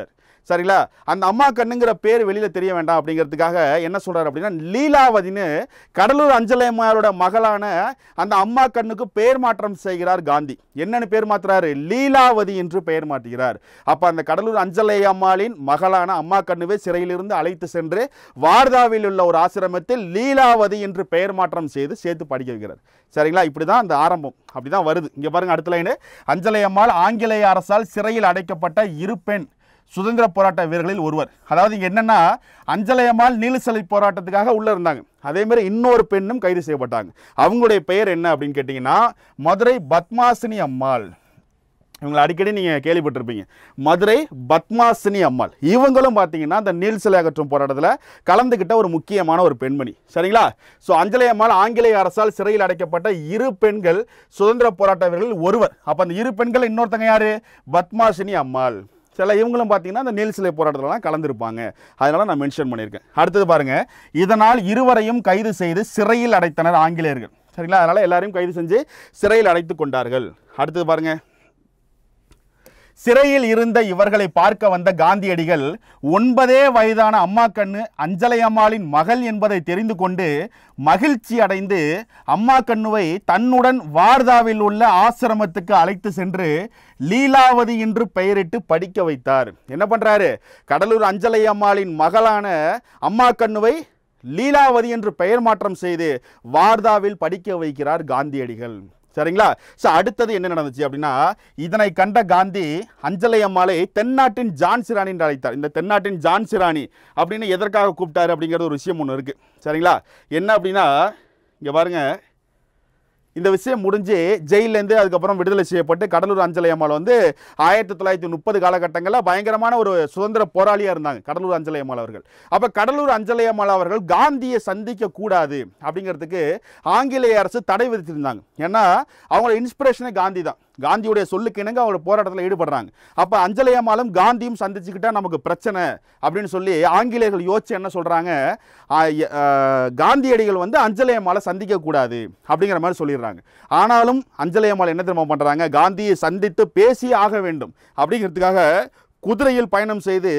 சரிங்களா அந்த அம்மா கண்ணுங்கிற பேர் வெளியில் தெரிய வேண்டாம் அப்படிங்கிறதுக்காக என்ன சொல்றாரு அப்படின்னா லீலாவதின்னு கடலூர் அஞ்சலையம்மாளோட மகளான அந்த அம்மா கண்ணுக்கு பெயர் மாற்றம் செய்கிறார் காந்தி என்னன்னு பேர் மாத்துறாரு லீலாவதி என்று பெயர் மாற்றுகிறார் அப்ப அந்த கடலூர் அஞ்சலை அம்மாளின் மகளான அம்மா கண்ணுவை சிறையிலிருந்து அழைத்து சென்று வார்தாவில் உள்ள ஒரு ஆசிரமத்தில் லீலாவதி என்று பெயர் மாற்றம் செய்து சேர்த்து படிக்க வைக்கிறார் சரிங்களா இப்படிதான் அந்த ஆரம்பம் அப்படிதான் வருது இங்க பாருங்க அடுத்த லைனு அஞ்சலை அம்மாள் ஆங்கிலேய அரசால் சிறையில் அடைக்கப்பட்ட இரு பெண் சுதந்திர போராட்ட வீரர்களில் ஒருவர் அதாவது இங்க என்னன்னா அஞ்சலையம்மாள் நீலசலை போராட்டத்துக்காக உள்ள இருந்தாங்க அதே மாதிரி இன்னொரு பெண்ணும் கைது செய்யப்பட்டாங்க அவங்களுடைய பெயர் என்ன அப்படின்னு கேட்டிங்கன்னா மதுரை பத்மாசினி அம்மாள் இவங்களை அடிக்கடி நீங்கள் கேள்விப்பட்டிருப்பீங்க மதுரை பத்மாசினி அம்மாள் இவங்களும் பார்த்தீங்கன்னா அந்த நீல் சிலை அகற்றும் போராட்டத்தில் கலந்துக்கிட்ட ஒரு முக்கியமான ஒரு பெண்மணி சரிங்களா ஸோ அஞ்சலை அம்மாள் ஆங்கிலேய அரசால் சிறையில் அடைக்கப்பட்ட இரு பெண்கள் சுதந்திர போராட்ட வீரர்களில் ஒருவர் அப்போ அந்த இரு பெண்கள் இன்னொருத்தங்க யாரு பத்மாசினி அம்மாள் சில இவங்களும் பார்த்தீங்கன்னா அந்த நீல் சிலை போராட்டத்திலலாம் கலந்துருப்பாங்க அதனால நான் மென்ஷன் பண்ணியிருக்கேன் அடுத்தது பாருங்க இதனால் இருவரையும் கைது செய்து சிறையில் அடைத்தனர் ஆங்கிலேயர்கள் சரிங்களா அதனால எல்லாரையும் கைது செஞ்சு சிறையில் அடைத்து கொண்டார்கள் அடுத்தது பாருங்க சிறையில் இருந்த இவர்களை பார்க்க வந்த காந்தியடிகள் ஒன்பதே வயதான அம்மா கண்ணு அஞ்சலை அம்மாளின் மகள் என்பதை தெரிந்து கொண்டு மகிழ்ச்சி அடைந்து அம்மா கண்ணுவை தன்னுடன் வார்தாவில் உள்ள ஆசிரமத்துக்கு அழைத்து சென்று லீலாவதி என்று பெயரிட்டு படிக்க வைத்தார் என்ன பண்றாரு கடலூர் அஞ்சலை அம்மாளின் மகளான அம்மா கண்ணுவை லீலாவதி என்று பெயர் மாற்றம் செய்து வார்தாவில் படிக்க வைக்கிறார் காந்தியடிகள் சரிங்களா ஸோ அடுத்தது என்ன நடந்துச்சு அப்படின்னா இதனை கண்ட காந்தி அஞ்சலை அம்மாளை தென்னாட்டின் ஜான்சி ராணி என்று அழைத்தார் இந்த தென்னாட்டின் ஜான்சி ராணி அப்படின்னு எதற்காக கூப்பிட்டாரு அப்படிங்கிறது ஒரு விஷயம் ஒன்று இருக்கு சரிங்களா என்ன அப்படின்னா இங்கே பாருங்க இந்த விஷயம் முடிஞ்சு ஜெயிலேருந்து அதுக்கப்புறம் விடுதலை செய்யப்பட்டு கடலூர் அஞ்சலை அம்மாள் வந்து ஆயிரத்தி தொள்ளாயிரத்தி முப்பது காலகட்டங்களில் பயங்கரமான ஒரு சுதந்திர போராளியாக இருந்தாங்க கடலூர் அஞ்சலை அம்மாள் அவர்கள் அப்போ கடலூர் அஞ்சலை அம்மாள் அவர்கள் காந்தியை சந்திக்க கூடாது அப்படிங்கிறதுக்கு ஆங்கிலேய அரசு தடை விதித்திருந்தாங்க ஏன்னா அவங்களோட இன்ஸ்பிரேஷனே காந்தி தான் காந்தியுடைய சொல்லுக்கு இணங்க அவங்களோட போராட்டத்தில் ஈடுபடுறாங்க அப்போ அஞ்சலை அம்மாளும் காந்தியும் சந்திச்சுக்கிட்டா நமக்கு பிரச்சனை அப்படின்னு சொல்லி ஆங்கிலேயர்கள் யோசிச்சு என்ன சொல்கிறாங்க காந்தியடிகள் வந்து அஞ்சலை அம்மாளை சந்திக்க கூடாது அப்படிங்கிற மாதிரி சொல்லிடுறாங்க ஆனாலும் அஞ்சலை அம்மாள் என்ன தெரியுமா பண்ணுறாங்க காந்தியை சந்தித்து பேசி ஆக வேண்டும் அப்படிங்கிறதுக்காக குதிரையில் பயணம் செய்து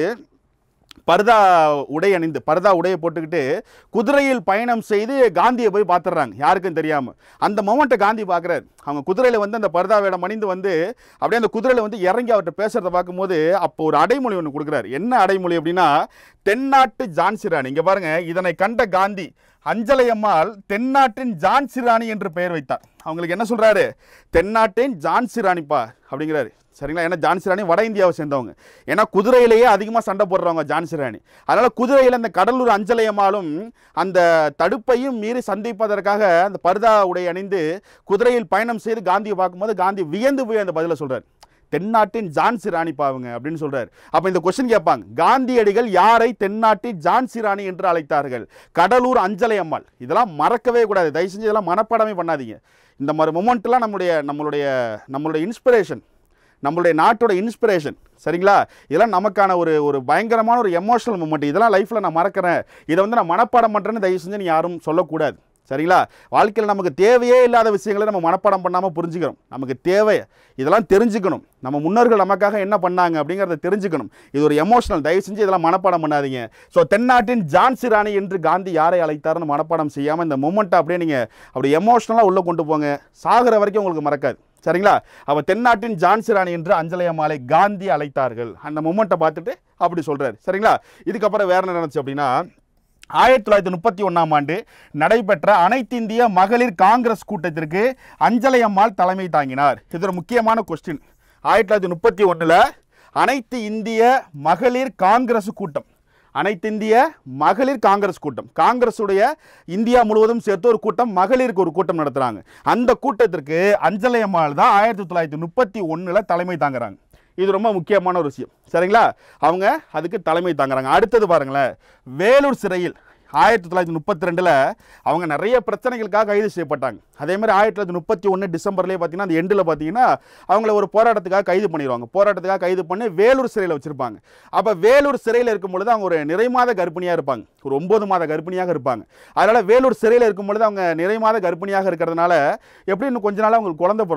பர்தா உடை அணிந்து பர்தா உடையை போட்டுக்கிட்டு குதிரையில் பயணம் செய்து காந்தியை போய் பார்த்துடுறாங்க யாருக்கும் தெரியாமல் அந்த மொமெண்ட்டை காந்தி பார்க்குறாரு அவங்க குதிரையில் வந்து அந்த பர்தா வேடம் அணிந்து வந்து அப்படியே அந்த குதிரையில் வந்து இறங்கி அவர்கிட்ட பேசுகிறத பார்க்கும்போது அப்போ ஒரு அடைமொழி ஒன்று கொடுக்குறாரு என்ன அடைமொழி அப்படின்னா தென்னாட்டு ஜான்சி ராணி இங்கே பாருங்க இதனை கண்ட காந்தி அஞ்சலை அம்மாள் தென்னாட்டின் ஜான்சி ராணி என்று பெயர் வைத்தார் அவங்களுக்கு என்ன சொல்றாரு தென்னாட்டின் ஜான்சி ராணிப்பா அப்படிங்கிறாரு சரிங்களா ஏன்னா ஜான்சி ராணி வட இந்தியாவை சேர்ந்தவங்க ஏன்னா குதிரையிலேயே அதிகமாக சண்டை போடுறவங்க ஜான்சி ராணி அதனால குதிரையில் அந்த கடலூர் அஞ்சலை அம்மாளும் அந்த தடுப்பையும் மீறி சந்திப்பதற்காக அந்த பர்தா உடை அணிந்து குதிரையில் பயணம் செய்து காந்தியை பார்க்கும்போது காந்தி வியந்து போய் அந்த பதிலை சொல்றாரு தென்னாட்டின் ஜான்சி ராணி பாவுங்க அப்படின்னு சொல்றாரு அப்ப இந்த கொஸ்டின் கேட்பாங்க காந்தியடிகள் யாரை தென்னாட்டின் ஜான்சி ராணி என்று அழைத்தார்கள் கடலூர் அஞ்சலை அம்மாள் இதெல்லாம் மறக்கவே கூடாது தயவு செஞ்சு இதெல்லாம் மனப்பாடமே பண்ணாதீங்க இந்த மாதிரி மொமெண்ட்லாம் நம்மளுடைய நம்மளுடைய நம்மளுடைய இன்ஸ்பிரேஷன் நம்மளுடைய நாட்டோட இன்ஸ்பிரேஷன் சரிங்களா இதெல்லாம் நமக்கான ஒரு ஒரு பயங்கரமான ஒரு எமோஷனல் மூமெண்ட் இதெல்லாம் லைஃப்பில் நான் மறக்கிறேன் இதை வந்து நான் மனப்பாடம் பண்ணுறேன்னு தயவு செஞ்சு நீ யாரும் சொல்லக்கூடாது சரிங்களா வாழ்க்கையில் நமக்கு தேவையே இல்லாத விஷயங்களை நம்ம மனப்பாடம் பண்ணாமல் புரிஞ்சுக்கிறோம் நமக்கு தேவை இதெல்லாம் தெரிஞ்சுக்கணும் நம்ம முன்னோர்கள் நமக்காக என்ன பண்ணாங்க அப்படிங்கிறத தெரிஞ்சுக்கணும் இது ஒரு எமோஷனல் தயவு செஞ்சு இதெல்லாம் மனப்பாடம் பண்ணாதீங்க ஸோ தென்னாட்டின் ஜான்சி ராணி என்று காந்தி யாரை அழைத்தாருன்னு மனப்பாடம் செய்யாமல் இந்த மூமெண்ட்டை அப்படியே நீங்கள் அப்படி எமோஷனலாக உள்ளே கொண்டு போங்க சாகிற வரைக்கும் உங்களுக்கு மறக்காது சரிங்களா அவ தென்னாட்டின் ஜான்சி ராணி என்று அஞ்சலை அம்மாளை காந்தி அழைத்தார்கள் அந்த மொமெண்ட்டை பார்த்துட்டு அப்படி சொல்றாரு சரிங்களா இதுக்கப்புறம் வேற என்ன நடந்துச்சு அப்படின்னா ஆயிரத்தி தொள்ளாயிரத்தி முப்பத்தி ஒன்றாம் ஆண்டு நடைபெற்ற அனைத்து இந்திய மகளிர் காங்கிரஸ் கூட்டத்திற்கு அஞ்சலை அம்மாள் தலைமை தாங்கினார் இது ஒரு முக்கியமான கொஸ்டின் ஆயிரத்தி தொள்ளாயிரத்தி முப்பத்தி ஒன்றில் அனைத்து இந்திய மகளிர் காங்கிரஸ் கூட்டம் அனைத்து இந்திய மகளிர் காங்கிரஸ் கூட்டம் காங்கிரஸுடைய இந்தியா முழுவதும் சேர்த்து ஒரு கூட்டம் மகளிருக்கு ஒரு கூட்டம் நடத்துறாங்க அந்த கூட்டத்திற்கு அஞ்சலை அம்மாள் தான் ஆயிரத்தி தொள்ளாயிரத்தி முப்பத்தி ஒன்றில் தலைமை தாங்குறாங்க இது ரொம்ப முக்கியமான ஒரு விஷயம் சரிங்களா அவங்க அதுக்கு தலைமை தாங்குறாங்க அடுத்தது பாருங்களேன் வேலூர் சிறையில் ஆயிரத்தி தொள்ளாயிரத்தி முப்பத்தி ரெண்டில் அவங்க நிறைய பிரச்சனைகளுக்காக கைது செய்யப்பட்டாங்க அதே மாதிரி ஆயிரத்தி தொள்ளாயிரத்தி முப்பத்தி ஒன்று டிசம்பர்லேயே பார்த்தீங்கன்னா அந்த எண்டில் பார்த்தீங்கன்னா அவங்கள ஒரு போராட்டத்துக்காக கைது பண்ணிடுவாங்க போராட்டத்துக்காக கைது பண்ணி வேலூர் சிறையில் வச்சுருப்பாங்க அப்போ வேலூர் சிறையில் இருக்கும் பொழுது அவங்க ஒரு நிறைமாத கர்ப்பிணியாக இருப்பாங்க ஒரு ஒன்பது மாத கர்ப்பிணியாக இருப்பாங்க அதனால் வேலூர் சிறையில் இருக்கும் பொழுது அவங்க நிறைமாத கர்ப்பிணியாக இருக்கிறதுனால எப்படி இன்னும் கொஞ்ச நாள் அவங்களுக்கு குழந்தை பிறந்துடும்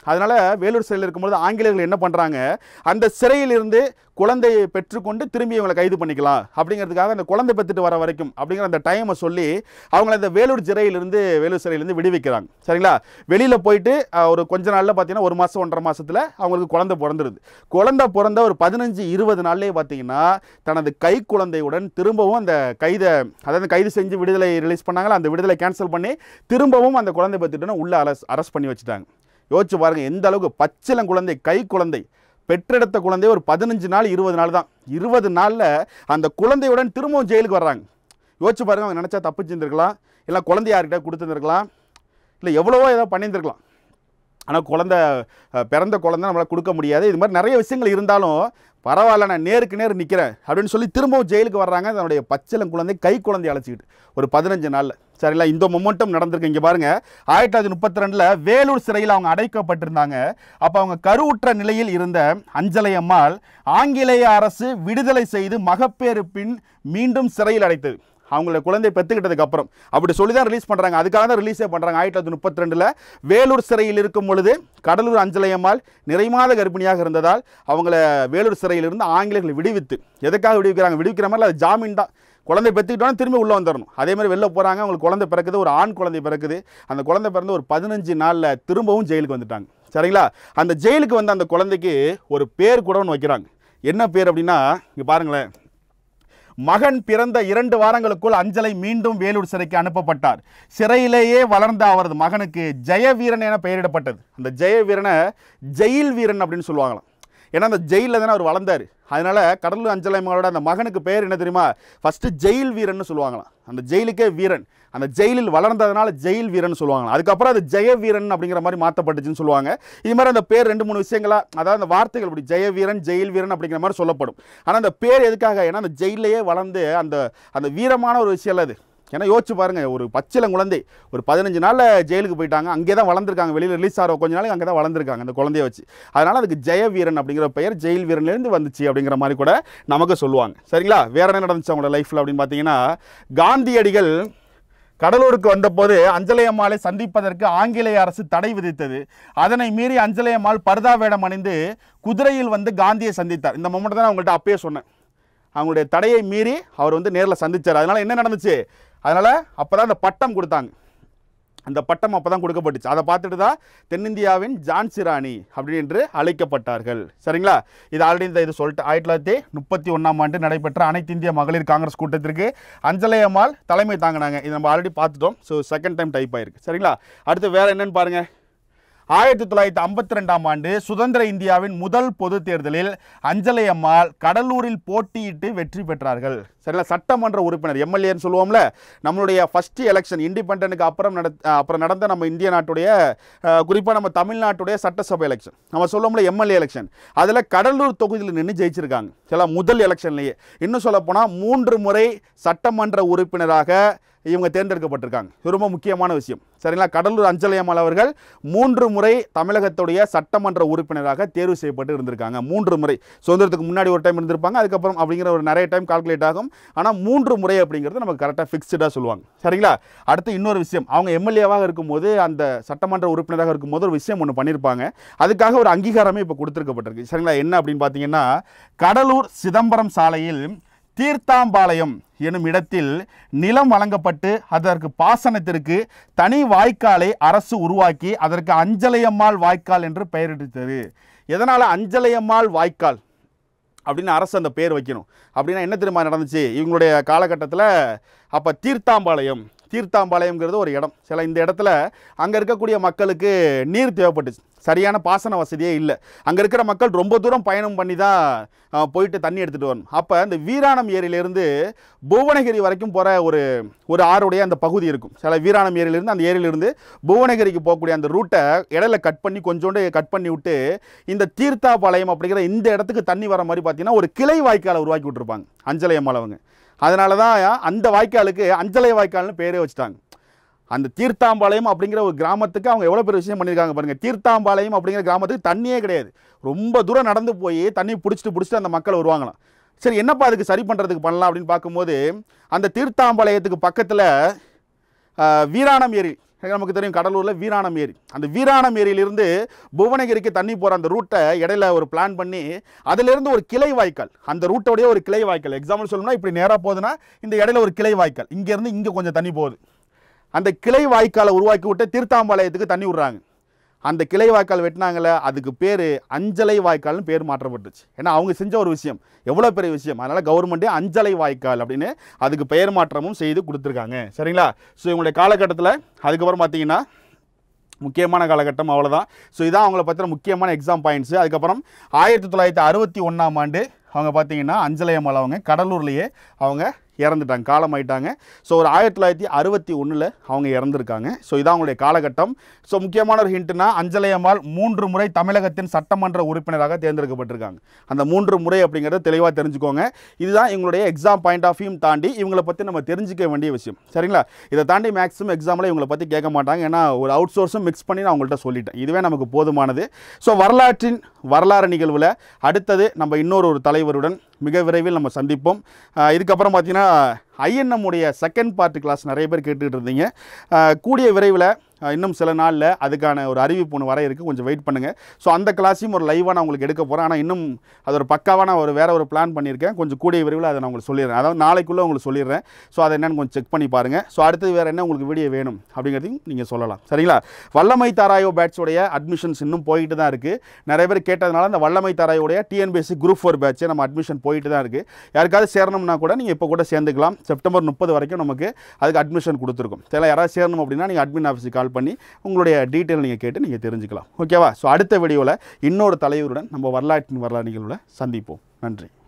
அதனால வேலூர் சிறையில் இருக்கும்போது ஆங்கிலேயர்கள் என்ன பண்ணுறாங்க அந்த சிறையிலிருந்து குழந்தையை பெற்றுக்கொண்டு திரும்பி இவங்களை கைது பண்ணிக்கலாம் அப்படிங்கிறதுக்காக அந்த குழந்தை பெற்றுட்டு வர வரைக்கும் அப்படிங்கிற அந்த டைமை சொல்லி அவங்கள இந்த வேலூர் சிறையிலிருந்து வேலூர் சிறையிலிருந்து விடுவிக்கிறாங்க சரிங்களா வெளியில் போயிட்டு அஹ், ஒரு கொஞ்ச நாளில் பார்த்தீங்கன்னா ஒரு மாதம் ஒன்றரை மாசத்துல அவங்களுக்கு குழந்தை பிறந்துருது குழந்தை பிறந்த ஒரு பதினஞ்சு இருபது நாள்லேயே பார்த்தீங்கன்னா தனது கை குழந்தையுடன் திரும்பவும் அந்த கைதை அதாவது கைது செஞ்சு விடுதலை ரிலீஸ் பண்ணாங்களா அந்த விடுதலை கேன்சல் பண்ணி திரும்பவும் அந்த குழந்தை பெற்றுட்டுன்னு உள்ள அரெஸ்ட் அரெஸ்ட் பண்ணி வச்சுட்டாங்க யோசிச்சு பாருங்க எந்த அளவுக்கு பச்சிளம் குழந்தை கை குழந்தை பெற்றெடுத்த குழந்தை ஒரு பதினஞ்சு நாள் இருபது நாள் தான் இருபது நாளில் அந்த குழந்தையுடன் திரும்பவும் ஜெயிலுக்கு வர்றாங்க யோசிச்சு பாருங்க அவங்க நினச்சா தப்பு செஞ்சிருக்கலாம் இல்லை குழந்தை யார்கிட்ட கொடுத்துருந்துருக்கலாம் இல்லை எவ்வளவோ ஏதோ பண்ணியிருந்திருக்கலாம் ஆனால் குழந்தை அஹ், பிறந்த குழந்தை நம்மளால் கொடுக்க முடியாது இது மாதிரி நிறைய விஷயங்கள் இருந்தாலும் பரவாயில்ல நான் நேருக்கு நேர் நிற்கிறேன் அப்படின்னு சொல்லி திரும்பவும் ஜெயிலுக்கு வர்றாங்க தன்னுடைய பச்சிளம் குழந்தை கை குழந்தை அழைச்சிக்கிட்டு ஒரு பதினஞ்சு நாளில் சரிங்களா இந்த மொமெண்டம் நடந்திருக்கு இங்கே பாருங்க ஆயிரத்தி தொள்ளாயிரத்தி முப்பத்தி ரெண்டில் வேலூர் சிறையில் அவங்க அடைக்கப்பட்டிருந்தாங்க அப்போ அவங்க கருவுற்ற நிலையில் இருந்த அஞ்சலை அம்மாள் ஆங்கிலேய அரசு விடுதலை செய்து மகப்பேறு பின் மீண்டும் சிறையில் அடைத்தது அவங்கள குழந்தை பெற்றுக்கிட்டதுக்கு அப்புறம் அப்படி சொல்லி தான் ரிலீஸ் பண்ணுறாங்க அதுக்காக தான் ரிலீஸே பண்ணுறாங்க ஆயிரத்தி தொள்ளாயிரத்தி முப்பத்தி ரெண்டில் வேலூர் சிறையில் இருக்கும் பொழுது கடலூர் அஞ்சலையம்மாள் நிறைமாத கர்ப்பிணியாக இருந்ததால் அவங்கள வேலூர் சிறையிலிருந்து ஆங்கிலேயர்கள் விடுவித்து எதுக்காக விடுவிக்கிறாங்க விடுவிக்கிற மாதிரி அது ஜாமீன் தான் குழந்தை பெற்றுக்கிட்டோன்னா திரும்பி உள்ளே வந்துடணும் அதே மாதிரி வெளில போகிறாங்க அவங்களுக்கு குழந்தை பிறக்குது ஒரு ஆண் குழந்தை பிறக்குது அந்த குழந்தை பிறந்து ஒரு பதினஞ்சு நாளில் திரும்பவும் ஜெயிலுக்கு வந்துட்டாங்க சரிங்களா அந்த ஜெயிலுக்கு வந்து அந்த குழந்தைக்கு ஒரு பேர் கூட ஒன்று வைக்கிறாங்க என்ன பேர் அப்படின்னா இங்கே பாருங்களேன் மகன் பிறந்த இரண்டு வாரங்களுக்குள் அஞ்சலை மீண்டும் வேலூர் சிறைக்கு அனுப்பப்பட்டார் சிறையிலேயே வளர்ந்த அவரது மகனுக்கு ஜெயவீரன் என பெயரிடப்பட்டது அந்த ஜெயவீரனை ஜெயில் வீரன் அப்படின்னு சொல்லுவாங்களாம் ஏன்னா அந்த ஜெயிலில் தானே அவர் வளர்ந்தார் அதனால கடலூர் அஞ்சலை மகளோட அந்த மகனுக்கு பெயர் என்ன தெரியுமா ஃபர்ஸ்ட் ஜெயில் வீரன் சொல்லுவாங்களாம் அந்த ஜெயிலுக்கே வீரன் அந்த ஜெயிலில் வளர்ந்ததுனால ஜெயில் வீரன் சொல்லுவாங்களாம் அதுக்கப்புறம் அது ஜெய வீரன் அப்படிங்கிற மாதிரி மாற்றப்பட்டுச்சுன்னு சொல்லுவாங்க இது மாதிரி அந்த பேர் ரெண்டு மூணு விஷயங்களா அதாவது அந்த வார்த்தைகள் இப்படி ஜெய வீரன் ஜெயில் வீரன் அப்படிங்கிற மாதிரி சொல்லப்படும் ஆனால் அந்த பேர் எதுக்காக ஏன்னா அந்த ஜெயிலையே வளர்ந்து அந்த அந்த வீரமான ஒரு விஷயம் இல்ல அது ஏன்னா யோசிச்சு பாருங்க ஒரு பச்சிளம் குழந்தை ஒரு பதினஞ்சு நாளில் ஜெயிலுக்கு போயிட்டாங்க அங்கே தான் வளர்ந்துருக்காங்க வெளியில் ரிலீஸ் ஆகிற கொஞ்ச நாளைக்கு அங்கே தான் வளர்ந்துருக்காங்க அந்த குழந்தைய வச்சு அதனால் அதுக்கு ஜெய வீரன் அப்படிங்கிற பெயர் ஜெயில் வீரன்லேருந்து வந்துச்சு அப்படிங்கிற மாதிரி கூட நமக்கு சொல்லுவாங்க சரிங்களா வேற என்ன நடந்துச்சு அவங்களோட லைஃப்பில் அப்படின்னு பார்த்தீங்கன்னா காந்தியடிகள் கடலூருக்கு வந்தபோது அஞ்சலை அம்மாளை சந்திப்பதற்கு ஆங்கிலேய அரசு தடை விதித்தது அதனை மீறி அஞ்சலை அம்மாள் பர்தா வேடம் அணிந்து குதிரையில் வந்து காந்தியை சந்தித்தார் இந்த மொமெண்ட் தான் நான் உங்கள்கிட்ட அப்பயே சொன்னேன் அவங்களுடைய தடையை மீறி அவர் வந்து நேரில் சந்திச்சார் அதனால் என்ன நடந்துச்சு அதனால் அப்போ தான் அந்த பட்டம் கொடுத்தாங்க அந்த பட்டம் அப்போ தான் கொடுக்கப்பட்டுச்சு அதை பார்த்துட்டு தான் தென்னிந்தியாவின் ஜான்சி ராணி அப்படின்னு அழைக்கப்பட்டார்கள் சரிங்களா இது ஆல்ரெடி இந்த இது சொல்லிட்டு ஆயிரத்தி தொள்ளாயிரத்தி முப்பத்தி ஒன்றாம் ஆண்டு நடைபெற்ற அனைத்து இந்திய மகளிர் காங்கிரஸ் கூட்டத்திற்கு அஞ்சலை அம்மாள் தலைமை தாங்கினாங்க இது நம்ம ஆல்ரெடி பார்த்துட்டோம் ஸோ செகண்ட் டைம் டைப் ஆயிருக்கு சரிங்களா அடுத்து வேற என்னன்னு பாருங்க ஆயிரத்தி தொள்ளாயிரத்தி ஐம்பத்தி ரெண்டாம் ஆண்டு சுதந்திர இந்தியாவின் முதல் பொது தேர்தலில் அஞ்சலை அம்மாள் கடலூரில் போட்டியிட்டு வெற்றி பெற்றார்கள் சரிங்களா சட்டமன்ற உறுப்பினர் எம்எல்ஏன்னு சொல்லுவோம்ல நம்மளுடைய ஃபர்ஸ்ட் எலெக்ஷன் இண்டிபெண்டனுக்கு அப்புறம் நட அஹ் அப்புறம் நடந்த நம்ம இந்திய நாட்டுடைய குறிப்பாக நம்ம தமிழ்நாட்டுடைய சட்டசபை எலெக்ஷன் நம்ம சொல்லுவோம்ல எம்எல்ஏ எலெக்ஷன் அதில் கடலூர் தொகுதியில் நின்று ஜெயிச்சிருக்காங்க சில முதல் எலெக்ஷன்லேயே இன்னும் சொல்லப்போனால் மூன்று முறை சட்டமன்ற உறுப்பினராக இவங்க தேர்ந்தெடுக்கப்பட்டிருக்காங்க இது ரொம்ப முக்கியமான விஷயம் சரிங்களா கடலூர் அஞ்சலையம்மாள் அவர்கள் மூன்று முறை தமிழகத்துடைய சட்டமன்ற உறுப்பினராக தேர்வு செய்யப்பட்டு இருந்திருக்காங்க மூன்று முறை சுதந்திரத்துக்கு முன்னாடி ஒரு டைம் இருந்திருப்பாங்க அதுக்கப்புறம் அப்படிங்கிற ஒரு நிறைய டைம் கால்குலேட் ஆகும் ஆனால் மூன்று முறை அப்படிங்கிறது நமக்கு கரெக்டாக ஃபிக்ஸ்டாக சொல்லுவாங்க சரிங்களா அடுத்து இன்னொரு விஷயம் அவங்க எம்எல்ஏவாக இருக்கும்போது அந்த சட்டமன்ற உறுப்பினராக இருக்கும்போது ஒரு விஷயம் ஒன்று பண்ணியிருப்பாங்க அதுக்காக ஒரு அங்கீகாரமே இப்போ கொடுத்துருக்கப்பட்டிருக்கு சரிங்களா என்ன அப்படின்னு பார்த்தீங்கன்னா கடலூர் சிதம்பரம் சாலையில் தீர்த்தாம்பாளையம் எனும் இடத்தில் நிலம் வழங்கப்பட்டு அதற்கு பாசனத்திற்கு தனி வாய்க்காலை அரசு உருவாக்கி அதற்கு அஞ்சலையம்மாள் வாய்க்கால் என்று பெயரிட்டது எதனால் அஞ்சலையம்மாள் வாய்க்கால் அப்படின்னு அரசு அந்த பேர் வைக்கணும் அப்படின்னா என்ன தெரியுமா நடந்துச்சு இவங்களுடைய காலகட்டத்தில் அப்போ தீர்த்தாம்பாளையம் தீர்த்தாம்பாளையம்ங்கிறது ஒரு இடம் சில இந்த இடத்துல அங்கே இருக்கக்கூடிய மக்களுக்கு நீர் தேவைப்பட்டுச்சு சரியான பாசன வசதியே இல்லை அங்கே இருக்கிற மக்கள் ரொம்ப தூரம் பயணம் பண்ணி தான் அஹ், போயிட்டு தண்ணி எடுத்துகிட்டு வரணும் அப்போ இந்த வீராணம் ஏரியிலேருந்து புவனகிரி வரைக்கும் போகிற ஒரு ஒரு ஆறுடைய அந்த பகுதி இருக்கும் சில வீராணம் ஏரியிலேருந்து அந்த ஏரியிலிருந்து புவனகிரிக்கு போகக்கூடிய அந்த ரூட்டை இடையில கட் பண்ணி கொஞ்சோண்டு கட் பண்ணி விட்டு இந்த தீர்த்தாபாளையம் அப்படிங்கிற இந்த இடத்துக்கு தண்ணி வர மாதிரி பார்த்தீங்கன்னா ஒரு கிளை வாய்க்காலை உருவாக்கி விட்டுருப்பாங்க அஞ்சலை அம்மாள் அவங்க அதனால தான் அந்த வாய்க்காலுக்கு அஞ்சலை வாய்க்கால்னு பேரே வச்சுட்டாங்க அந்த தீர்த்தாம்பாளையம் அப்படிங்கிற ஒரு கிராமத்துக்கு அவங்க எவ்வளோ பெரிய விஷயம் பண்ணியிருக்காங்க பாருங்கள் தீர்த்தாம்பாளையம் அப்படிங்கிற கிராமத்துக்கு தண்ணியே கிடையாது ரொம்ப தூரம் நடந்து போய் தண்ணி பிடிச்சிட்டு பிடிச்சிட்டு அந்த மக்கள் வருவாங்களாம் சரி என்னப்பா அதுக்கு சரி பண்ணுறதுக்கு பண்ணலாம் அப்படின்னு பார்க்கும்போது அந்த தீர்த்தாம்பாளையத்துக்கு பக்கத்தில் வீராணம் ஏரி நமக்கு தெரியும் கடலூரில் வீராணம் ஏரி அந்த வீராணம் ஏரியிலிருந்து புவனகிரிக்கு தண்ணி போகிற அந்த ரூட்டை இடையில ஒரு பிளான் பண்ணி அதிலிருந்து ஒரு கிளை வாய்க்கால் அந்த ரூட்டோடைய ஒரு கிளை வாய்க்கால் எக்ஸாம்பிள் சொல்லணும்னா இப்படி நேராக போகுதுன்னா இந்த இடையில ஒரு கிளை வாய்க்கால் இங்கேருந்து இங்கே கொஞ்சம் தண்ணி போகுது அந்த கிளை வாய்க்காலை உருவாக்கி விட்டு தீர்த்தாம்பாளையத்துக்கு தண்ணி விட்றாங்க அந்த கிளை வாய்க்கால் வெட்டினாங்களே அதுக்கு பேர் அஞ்சலை வாய்க்கால்னு பேர் மாற்றப்பட்டுச்சு ஏன்னா அவங்க செஞ்ச ஒரு விஷயம் எவ்வளோ பெரிய விஷயம் அதனால் கவர்மெண்ட்டே அஞ்சலை வாய்க்கால் அப்படின்னு அதுக்கு பெயர் மாற்றமும் செய்து கொடுத்துருக்காங்க சரிங்களா ஸோ இவங்களுடைய காலகட்டத்தில் அதுக்கப்புறம் பார்த்தீங்கன்னா முக்கியமான காலகட்டம் அவ்வளோதான் ஸோ இதான் அவங்கள பற்றின முக்கியமான எக்ஸாம் பாயிண்ட்ஸு அதுக்கப்புறம் ஆயிரத்தி தொள்ளாயிரத்தி அறுபத்தி ஒன்றாம் ஆண்டு அவங்க பார்த்தீங்கன்னா அஞ்சலையம்மாள் அவங்க கடலூர்லேயே அவங்க இறந்துட்டாங்க காலமாயிட்டாங்க ஸோ ஒரு ஆயிரத்தி தொள்ளாயிரத்தி அறுபத்தி ஒன்றில் அவங்க இறந்துருக்காங்க ஸோ இதான் அவங்களுடைய காலகட்டம் ஸோ முக்கியமான ஒரு ஹிண்ட்னா அஞ்சலையம்மாள் மூன்று முறை தமிழகத்தின் சட்டமன்ற உறுப்பினராக தேர்ந்தெடுக்கப்பட்டிருக்காங்க அந்த மூன்று முறை அப்படிங்கிறத தெளிவாக தெரிஞ்சுக்கோங்க இதுதான் எங்களுடைய எக்ஸாம் பாயிண்ட் ஆஃப் வியூம் தாண்டி இவங்களை பற்றி நம்ம தெரிஞ்சிக்க வேண்டிய விஷயம் சரிங்களா இதை தாண்டி மேக்ஸிமம் எக்ஸாமில் இவங்களை பற்றி கேட்க மாட்டாங்க ஏன்னா ஒரு அவுட் சோர்ஸும் மிக்ஸ் பண்ணி நான் உங்கள்கிட்ட சொல்லிட்டேன் இதுவே நமக்கு போதுமானது ஸோ வரலாற்றின் வரலாறு நிகழ்வில் அடுத்தது நம்ம இன்னொரு ஒரு தலைவருடன் மிக விரைவில் நம்ம சந்திப்போம் ஆஹ் இதுக்கப்புறம் பார்த்தீங்கன்னா ஐஎன்எம் உடைய செகண்ட் பார்ட் கிளாஸ் நிறைய பேர் கேட்டுக்கிட்டு இருந்தீங்க ஆஹ் கூடிய விரைவில் ஆஹ் இன்னும் சில நாளில் அதுக்கான ஒரு அறிவிப்பு ஒன்று வர இருக்குது கொஞ்சம் வெயிட் பண்ணுங்கள் ஸோ அந்த கிளாஸையும் ஒரு லைவாக நான் உங்களுக்கு எடுக்க போகிறேன் ஆனால் இன்னும் அது ஒரு பக்காவாக நான் ஒரு வேறு ஒரு பிளான் பண்ணியிருக்கேன் கொஞ்சம் கூடிய விரைவில் அதை நான் உங்களுக்கு சொல்லிடுறேன் அதாவது நாளைக்குள்ளே உங்களுக்கு சொல்லிடுறேன் ஸோ அதை என்னென்னு கொஞ்சம் செக் பண்ணி பாருங்கள் ஸோ அடுத்தது வேறு என்ன உங்களுக்கு வீடியோ வேணும் அப்படிங்கிறதையும் நீங்கள் சொல்லலாம் சரிங்களா வல்லமை தாராயோ பேட்சோடைய அட்மிஷன்ஸ் இன்னும் போயிட்டு தான் இருக்குது நிறைய பேர் கேட்டதுனால அந்த வல்லமை தாராயோடைய டிஎன்பிஎஸ்சி குரூப் ஃபோர் பேட்சை நம்ம அட்மிஷன் போயிட்டு தான் இருக்குது யாருக்காவது சேரணும்னா கூட நீங்கள் இப்போ கூட சேர்ந்துக்கலாம் செப்டம்பர் முப்பது வரைக்கும் நமக்கு அதுக்கு அட்மிஷன் கொடுத்துருக்கோம் சரி யாராவது சேரணும் அப்படின்னா நீங்கள் அட்மின் ஆஃபீஸுக்கு கால் பண்ணி உங்களுடைய டீட்டெயில் நீங்கள் கேட்டு நீங்கள் தெரிஞ்சுக்கலாம் ஓகேவா ஸோ அடுத்த வீடியோவில் இன்னொரு தலைவருடன் நம்ம வரலாற்றின் வரலாறு நிகழ்வில் சந்திப்போம் நன்றி